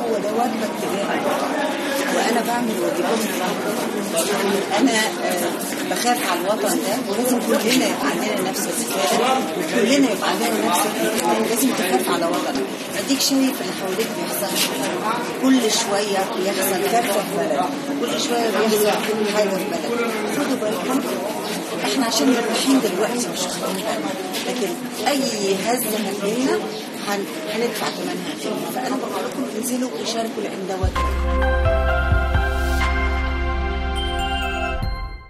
هو ده واجبك تجاه وانا بعمل واجباتي انا آه، بخاف على الوطن ده ولازم كلنا يبقى عندنا نفس الرساله وكلنا يبقى عندنا نفس الاهتمام لازم تخاف على وطنك اديك شايف اللي حواليك بيحصل كل شويه بيحصل كارثه في بلد كل شويه بيحصل حاجه في بلد خدوا بالكم احنا عشان مرتاحين دلوقتي مش واخدين بالنا لكن اي هزه هتجيلنا هن- هندفع ثمنها فانا بقول لكم انزلوا وشاركوا لان ده واجب